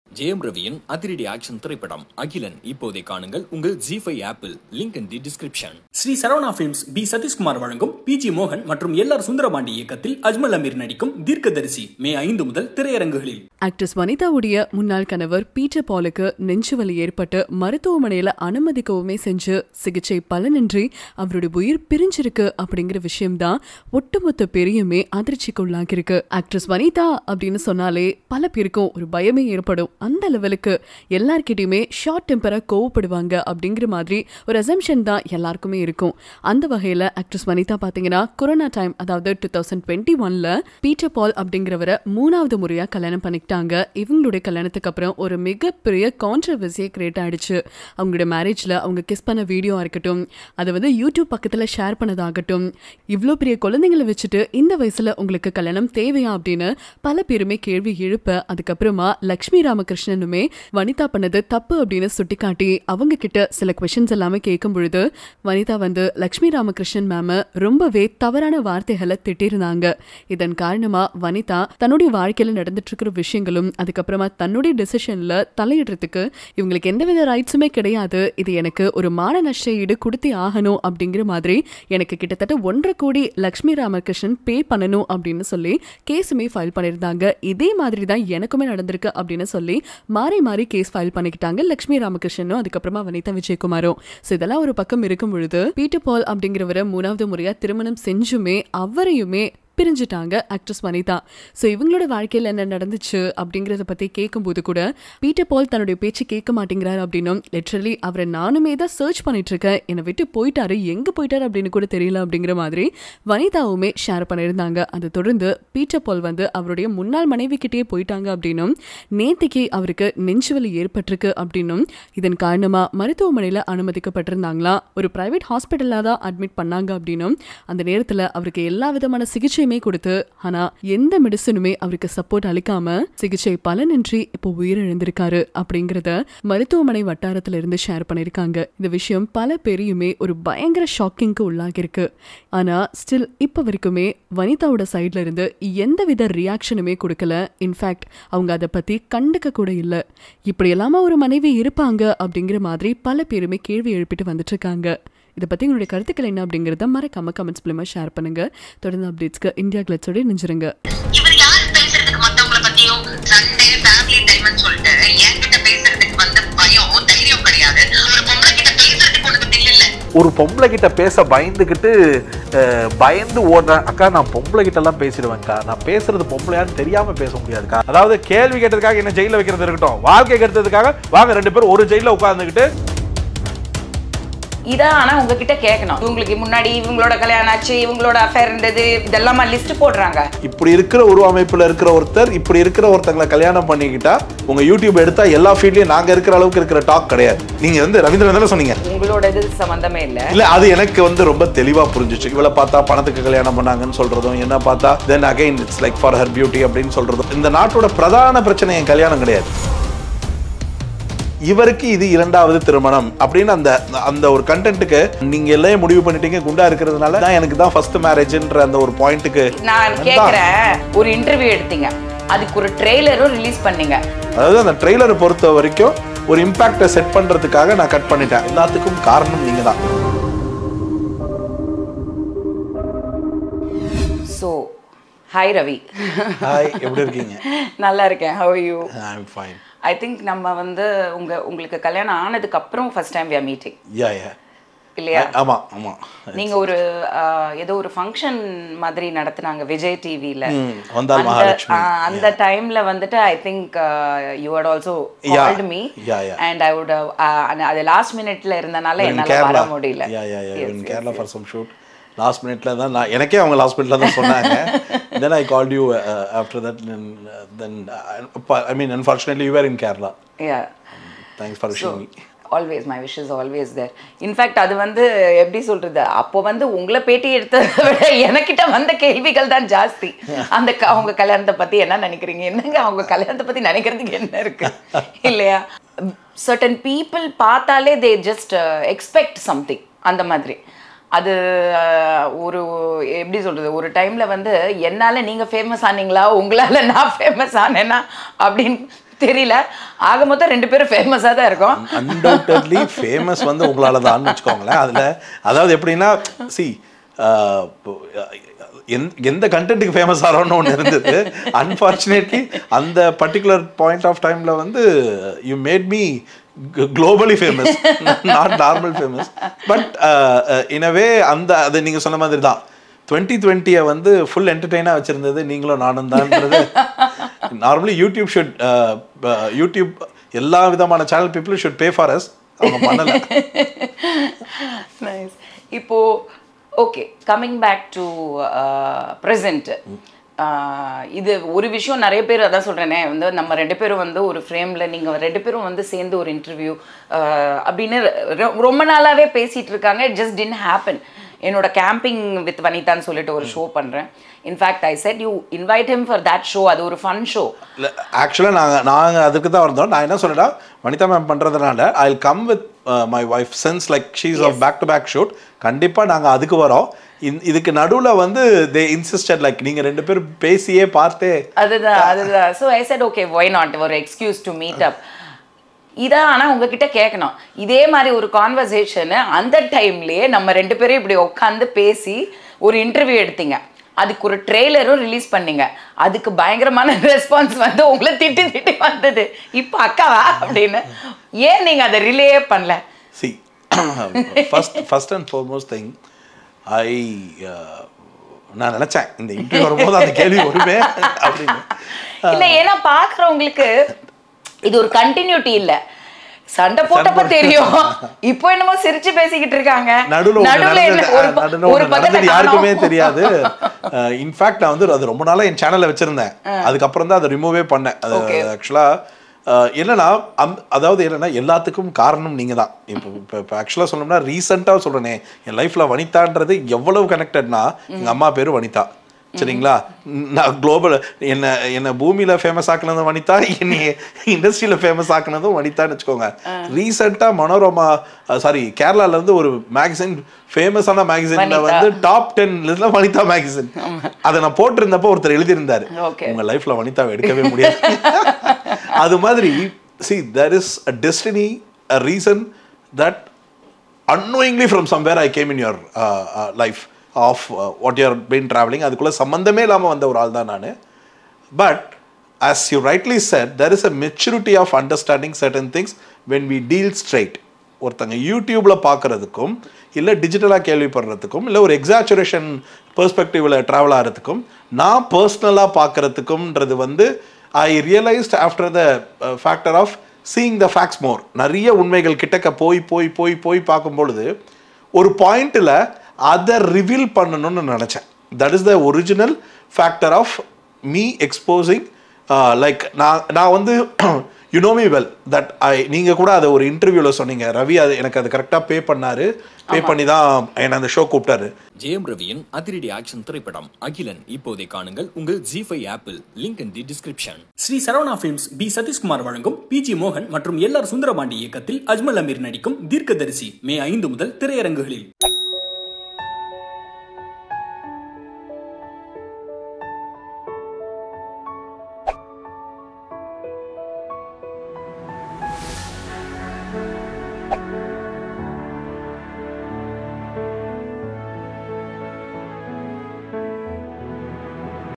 ஜெயம் ரவியின் அதிரடி ஆக்ஷன் திரைப்படம் அகிலன் இப்போதே காணுங்கள் உங்கள் ஜி ஃபைவ் ஆப்பிள் link in the description Sri Saravana films P Sathishkumar வழங்கும் பி ஜி மோகன் மற்றும் எல் ஆர் சுந்தரபாண்டி இயக்கத்தில் அஜ்மல் அமீர் நடிக்கும் தீர்க்கதரிசி மே ஐந்து முதல் திரையரங்குகளில் ஆக்ட்ரஸ் வனிதாவுடைய முன்னாள் கணவர் பீட்டர் பாலுக்கு நெஞ்சுவலி ஏற்பட்டு மருத்துவமனையில அனுமதிக்கவுமே செஞ்சு சிகிச்சை பலனின்றி அவருடைய உயிர் பிரிஞ்சிருக்கு அப்படிங்கிற விஷயம்தான் ஒட்டுமொத்த பெரியுமே அதிர்ச்சிக்கு உள்ளாகிருக்கு ஆக்ட்ரஸ் வனிதா அப்படின்னு சொன்னாலே பல பேருக்கும் ஒரு பயமே ஏற்படும் அந்த லெவலுக்கு எல்லார்கிட்டயுமே ஷார்ட் டெம்பரா கோவப்படுவாங்க அப்படிங்கிற மாதிரி ஒரு அசம்ஷன் தான் எல்லாருக்குமே இருக்கும் அந்த வகையில ஆக்ட்ரஸ் வனிதா பாத்தீங்கன்னா கொரோனா டைம் அதாவது டூ தௌசண்ட் டுவெண்ட்டி ஒன்ல பீட்டர் பால் அப்படிங்கிறவரை மூணாவது முறையா கல்யாணம் பண்ணிக்கிட்டாங்க இவங்களுடைய கல்யாணத்துக்கு அப்புறம் ஒரு மிகப்பெரிய கான்ட்ரவர்சியை கிரியேட் ஆயிடுச்சு அவங்களுடைய மேரேஜ்ல அவங்க கிஸ் பண்ண வீடியோ இருக்கட்டும் அதை வந்து யூடியூப் பக்கத்துல ஷேர் பண்ணதாகட்டும் இவ்வளோ பெரிய குழந்தைங்களை வச்சுட்டு இந்த வயசுல உங்களுக்கு கல்யாணம் தேவையா அப்படின்னு பல பேருமே கேள்வி எழுப்ப அதுக்கப்புறமா லக்ஷ்மி ராமகிருஷ்ணனுமே வனிதா பண்ணது தப்பு அப்படின்னு சுட்டிக்காட்டி அவங்க கிட்ட சில கொஷின்ஸ் எல்லாமே கேட்கும் பொழுது வனிதா வந்து லக்ஷ்மி ராமகிருஷ்ணன் மேம ரொம்பவே தவறான வார்த்தைகளை திட்டிருந்தாங்க இதன் காரணமா வனிதா தன்னுடைய வாழ்க்கையில நடந்துட்டு இருக்கிற விஷயங்களும் அதுக்கப்புறமா தன்னுடைய டெசிஷன்ல தலையிடுறதுக்கு இவங்களுக்கு எந்தவித ரைட்ஸுமே கிடையாது இது எனக்கு ஒரு மான நஷ்ட ஈடு கொடுத்தே ஆகணும் அப்படிங்கிற மாதிரி எனக்கு கிட்டத்தட்ட ஒன்றரை கோடி லக்ஷ்மி ராமகிருஷ்ணன் பே பண்ணணும் அப்படின்னு சொல்லி கேஸுமே ஃபைல் பண்ணியிருந்தாங்க இதே மாதிரி தான் எனக்குமே நடந்திருக்கு அப்படின்னு சொல்லி மாறி மாறி கேஸ் ஃபைல் பண்ணிக்கிட்டாங்க லக்ஷ்மி ராமகிருஷ்ணனும் அதுக்கப்புறமா வனிதா விஜயகுமாரும் ஸோ இதெல்லாம் ஒரு பக்கம் இருக்கும் பொழுது பீட்டர் பால் அப்படிங்கிறவரை மூணாவது முறையா திருமணம் செஞ்சுமே அவரையுமே பிரிஞ்சுட்டாங்க ஆக்ட்ரஸ் வனிதா ஸோ இவங்களோட வாழ்க்கையில் என்ன நடந்துச்சு அப்படிங்கிறத பற்றி கேட்கும்போது கூட பீட்டர் பால் தன்னுடைய பேச்சு கேட்க மாட்டேங்கிறார் அப்படின்னும் லிட்ரலி அவரை நானுமே தான் சர்ச் பண்ணிட்டு இருக்கேன் என்னை விட்டு போயிட்டாரு எங்கே போயிட்டாரு அப்படின்னு கூட தெரியல அப்படிங்கிற மாதிரி வனிதாவுமே ஷேர் பண்ணியிருந்தாங்க அதை தொடர்ந்து பீட்டர் பால் வந்து அவருடைய முன்னாள் மனைவி கிட்டேயே போயிட்டாங்க அப்படின்னும் நேத்திக்கு அவருக்கு நெஞ்சுவலி ஏற்பட்டிருக்கு அப்படின்னும் இதன் காரணமா மருத்துவமனையில் அனுமதிக்கப்பட்டிருந்தாங்களா ஒரு பிரைவேட் ஹாஸ்பிட்டலில் தான் அட்மிட் பண்ணாங்க அப்படின்னும் அந்த நேரத்தில் அவருக்கு எல்லா விதமான சிகிச்சையுமே கொடுத்து ஆனா எந்த மெடிசனுமே அவருக்கு சப்போர்ட் அளிக்காம சிகிச்சை பலனின்றி இப்போ உயிரிழந்திருக்காரு அப்படிங்கறத மருத்துவமனை வட்டாரத்துல இருந்து ஷேர் பண்ணிருக்காங்க இந்த விஷயம் பல பேரையுமே ஒரு பயங்கர ஷாக்கிங்க்கு உள்ளாகிருக்கு ஆனா ஸ்டில் இப்ப வரைக்குமே வனிதாவோட சைட்ல இருந்து எந்தவித ரியாக்ஷனுமே கொடுக்கல இன்ஃபேக்ட் அவங்க அதை பத்தி கண்டுக்க கூட இல்ல இப்படி எல்லாம ஒரு மனைவி இருப்பாங்க அப்படிங்கிற மாதிரி பல பேருமே கேள்வி எழுப்பிட்டு வந்துட்டு இருக்காங்க இதை பற்றி உங்களுடைய கருத்துக்கள் என்ன அப்படிங்கிறத மறக்காம கமெண்ட்ஸ் மூலமா ஷேர் பண்ணுங்க தொடர்ந்து அப்டேட்ஸ்க்கு இந்தியா கிளட்ஸோட நெஞ்சிருங்க இவர் யாரு பேசுறதுக்கு மத்தவங்கள பத்தியும் சண்டே ஃபேமிலி டைம்னு சொல்லிட்டு என்கிட்ட பேசுறதுக்கு வந்து பயம் தைரியம் கிடையாது ஒரு பொம்பளை கிட்ட பேசுறதுக்கு உனக்கு தில் இல்ல ஒரு பொம்பளை கிட்ட பேச பயந்துக்கிட்டு அஹ், பயந்து ஓடுறேன் அக்கா நான் பொம்பளை கிட்ட எல்லாம் பேசிடுவேன்க்கா நான் பேசுறது பொம்பளையான்னு தெரியாம பேச முடியாதுக்கா அதாவது கேள்வி கேட்டதுக்காக என்ன ஜெயில வைக்கிறது இருக்கட்டும் வாழ்க்கை கெடுத்ததுக்காக வாங்க ரெண்டு பேரும் ஒரு ஜெயில உட்கார்ந்துக்கிட்டு இதான் ஆனா உங்ககிட்ட கேட்கணும் இவங்களுக்கு முன்னாடி இவங்களோட கல்யாணம் ஆச்சு இவங்களோட அஃபேர் இருந்தது இதெல்லாமா லிஸ்ட் போடுறாங்க இப்படி இருக்கிற ஒரு அமைப்புல இருக்கிற ஒருத்தர் இப்படி இருக்கிற ஒருத்தங்களை கல்யாணம் பண்ணிக்கிட்டா உங்க யூடியூப் எடுத்தா எல்லா ஃபீல்ட்லயும் நாங்க இருக்கிற அளவுக்கு இருக்கிற டாக் கிடையாது நீங்க வந்து ரவீந்திரன் தானே சொன்னீங்க உங்களோட இது சம்பந்தமே இல்ல இல்ல அது எனக்கு வந்து ரொம்ப தெளிவா புரிஞ்சுச்சு இவளை பார்த்தா பணத்துக்கு கல்யாணம் பண்ணாங்கன்னு சொல்றதும் என்ன பார்த்தா then again it's like for her beauty அப்படின்னு சொல்றதும் இந்த நாட்டோட பிரதான பிரச்சனை என் கல்யாணம் கிடையாது இவருக்கு இது இரண்டாவது திருமணம் அப்படின்னு அந்த அந்த ஒரு கண்டென்ட்டுக்கு நீங்க எல்லாம் முடிவு பண்ணிட்டீங்க குண்டா இருக்கிறதுனால தான் எனக்கு தான் ஃபர்ஸ்ட் மேரேஜ்ன்ற அந்த ஒரு பாயிண்ட்டுக்கு நான் கேக்குறேன் ஒரு இன்டர்வியூ எடுத்தீங்க அதுக்கு ஒரு ட்ரெய்லரும் ரிலீஸ் பண்ணீங்க அதாவது அந்த ட்ரெய்லரை பொறுத்த வரைக்கும் ஒரு இம்பாக்டை செட் பண்றதுக்காக நான் கட் பண்ணிட்டேன் எல்லாத்துக்கும் காரணம் நீங்க தான் ஸோ ஹாய் ரவி ஹாய் எப்படி இருக்கீங்க நல்லா இருக்கேன் how you I am fine I think நம்ம வந்து உங்க உங்களுக்கு கல்யாணம் ஆனதுக்கு அப்புறம் first time we are meeting ya ya இல்லையா ஆமா ஆமா நீங்க ஒரு ஆஹ், ஏதோ ஒரு ஃபங்க்ஷன் மாதிரி நடத்துனாங்க விஜய் டிவில ம், வந்தால் மகாலட்சுமி. அந்த டைம்ல வந்துட்டு I think you had also Yeah. Called me Yeah, yeah. And I would அது லாஸ்ட் மினிட்ல இருந்தனால in என்னால வர Kerala. முடியல Yeah, yeah, yeah. Yes, in yes, Kerala yes. for some shoot. Last மினிட்ல தான் நான் எனக்கே அவங்க லாஸ்ட் மினிட்ல தான் சொன்னாங்க then I called you after that then I mean unfortunately you are in Kerala Yeah. Thanks for wishing me always my wish is always there in fact அது வந்து எப்படி சொல்றது அப்போ வந்து உங்களை பேட்டி எடுத்ததை விட எனக்கிட்ட வந்த கேள்விகள் தான் ஜாஸ்தி அந்த க- அவங்க கல்யாணத்தை பத்தி என்ன நினைக்கிறீங்க என்னங்க அவங்க கல்யாணத்தை பத்தி நினைக்கிறதுக்கு என்ன இருக்கு இல்லையா சர்டன் பீப்புள் பார்த்தாலே தே ஜஸ்ட் எக்ஸ்பெக்ட் சம்திங் அந்த மாதிரி அது அஹ், ஒரு எப்படி சொல்றது ஒரு டைம்ல வந்து என்னால நீங்க ஃபேமஸ் ஆனீங்களா உங்களால நான் ஃபேமஸ் ஆனேனா அப்படின்னு தெரியல ஆக மொத்தம் ரெண்டு பேரும் ஃபேமஸா தான் இருக்கோம் அன்டவுட்டட்லி ஃபேமஸ் வந்து உங்களால தான் வச்சுக்கோங்களேன் அதுல அதாவது எப்படின்னா சி எந்த கண்டென்ட்டுக்கு ஃபேமஸ் ஆகிறோன்னு ஒன்று இருந்தது அன்ஃபார்ச்சுனேட்லி அந்த பர்டிகுலர் பாயிண்ட் ஆஃப் டைம்ல வந்து you made me globally famous not normal famous but இனவே அந்த அது நீங்க சொன்ன மாதிரி தான் டுவெண்ட்டி டுவெண்ட்டியை வந்து ஃபுல் என்டர்டெயினாக வச்சிருந்தது நீங்களும் நானும் தான்ன்றது நார்மலி யூடியூப் ஷுட் யூடியூப் எல்லா விதமான channel people should pay for us அவங்க பண்ணல நைஸ் இப்போ okay coming back to present இது ஒரு விஷயம் நிறைய பேர் அதான் சொல்கிறேனே வந்து நம்ம ரெண்டு பேரும் வந்து ஒரு ஃப்ரேமில் நீங்கள் ரெண்டு பேரும் வந்து சேர்ந்து ஒரு இன்டர்வியூ அப்படின்னு ரொ- ரொம்ப நாளாகவே பேசிகிட்டு இருக்காங்க ஜஸ்ட் டின் ஹேப்பன் என்னோட கேம்பிங் வித் வனிதான்னு சொல்லிட்டு ஒரு ஷோ பண்ணுறேன் in fact I said you invite him for that show அது ஒரு ஃபன் ஷோ இல்லை ஆக்சுவலாக நாங்கள் நாங்கள் அதுக்கு தான் வந்தோம் நான் என்ன சொன்னேன்னா வனிதா மேம் பண்ணுறதுனால I come with my wife since like she's off back to back shoot கண்டிப்பாக நாங்கள் அதுக்கு வரோம் இந் இதுக்கு நடுவில் வந்து தே இன்சிஸ்டட் லைக் நீங்கள் ரெண்டு பேரும் பேசியே பார்த்தே அதுதான் அதுதான் so I said okay why not ஒரு எக்ஸ்கியூஸ் டு மீட் அப் இதான் ஆனால் உங்ககிட்ட கேட்கணும் இதே மாதிரி ஒரு கான்வர்சேஷனு அந்த டைம்லயே நம்ம ரெண்டு பேரும் இப்படி உட்காந்து பேசி ஒரு இன்டர்வியூ எடுத்தீங்க அதுக்கு ஒரு ட்ரெய்லரும் ரிலீஸ் பண்ணீங்க அதுக்கு பயங்கரமான ரெஸ்பான்ஸ் வந்து உங்களை திட்டி திட்டி வந்தது இப்போ அக்காவா அப்படின்னு ஏன் நீங்கள் அதை ரிலே பண்ணல see first first and foremost thing I நான் நினச்சேன் இந்த இன்டர்வியூ வரும்போது அந்த கேள்வி வருமே அப்படின்னு இல்ல ஏன்னா பாக்குறவங்களுக்கு இது ஒரு கண்டினியூட்டி இல்ல சண்டை போட்டப்ப தெரியும் இப்போ என்னமோ சிரிச்சு பேசிக்கிட்டு இருக்காங்க நடுவுல ஒண்ணு நடுவுல என்ன நடந்தது ஒரு அஹ் ப- நடுவுல ஒரு ஒண்ணு பக்கத்தை நடந்தது யாருக்குமே காணோம். தெரியாது இன்ஃபேக்ட் நான் வந்து அது ரொம்ப நாளா என் சேனல்ல வச்சிருந்தேன் அதுக்கப்புறம் தான் அதை ரிமூவே பண்ணேன் அது Okay. ஆக்சுவலா என்னன்னா அம்- அதாவது என்னன்னா எல்லாத்துக்கும் காரணம் நீங்க தான் இப்போ இப்போ இப்போ ஆக்சுவலாக சொல்லணும்னா ரீசெண்டாக சொல்றேனே என் லைஃப்ல வனிதான்றது எவ்வளவு கனெக்டட்னா எங்க அம்மா பேரு வனிதா சரிங்களா நான் குளோபல் என்ன என்ன பூமியில ஃபேமஸ் ஆக்குனதும் வனிதா என்னை இண்டஸ்ட்ரியில ஃபேமஸ் ஆக்குனதும் வனிதான்னு வச்சுக்கோங்க ரீசெண்டா மனோரமா சாரி கேரளால இருந்து ஒரு மேகசின் ஃபேமஸான மேகசின்ல வனிதா. வந்து டாப் டென் லிஸ்ட்ல வனிதா மேகசின் அதை நான் போட்டிருந்தப்போ ஒருத்தர் எழுதியிருந்தாரு Okay. உங்க லைஃப்ல வனிதாவை எடுக்கவே முடியாது அது மாதிரி see there is a destiny a reason that unknowingly from somewhere I came in your uh, uh, life of uh, what you have been traveling அதுக்குள்ள சம்பந்தமே இல்லாமல் வந்த ஒரு ஆள் தான் நான் but as you rightly said there is a maturity of understanding certain things when we deal straight ஒருத்தங்க யூடியூப்ல பார்க்கறதுக்கும் இல்லை டிஜிட்டலாக கேள்விப்படுறதுக்கும் இல்லை ஒரு எக்ஸாச்சுரேஷன் பெர்ஸ்பெக்டிவ்ல ட்ராவல் ஆகிறதுக்கும் நான் பர்சனலாக பார்க்கறதுக்கும்ன்றது வந்து I realised after the factor of seeing the facts more நிறைய உண்மைகள் கிட்டக்க போய் போய் போய் போய் பார்க்கும் பொழுது ஒரு பாயிண்ட்டில் அதை ரிவீல் பண்ணணும்னு நினச்சேன் that is the original factor of me exposing like நான் நான் வந்து you know me well that I நீங்கள் கூட அதை ஒரு இன்டர்வியூவில் சொன்னீங்க ரவி அது எனக்கு அது கரெக்டாக பே பண்ணாரு பே பண்ணி தான் என்னை அந்த ஷோ கூப்பிட்டாரு ஜெயம் ரவியின் அதிரடி ஆக்ஷன் திரைப்படம் அகிலன் இப்போதை காணுங்கள் உங்கள் ஜி ஃபைவ் ஆப்பிள் link in the description Sri Saravana films P Sathishkumar வழங்கும் பிஜி மோகன் மற்றும் எல் ஆர் சுந்தரபாண்டி இயக்கத்தில் அஜ்மல் அமீர் நடிக்கும் தீர்க்கதரிசி மே ஐந்து முதல் திரையரங்குகளில்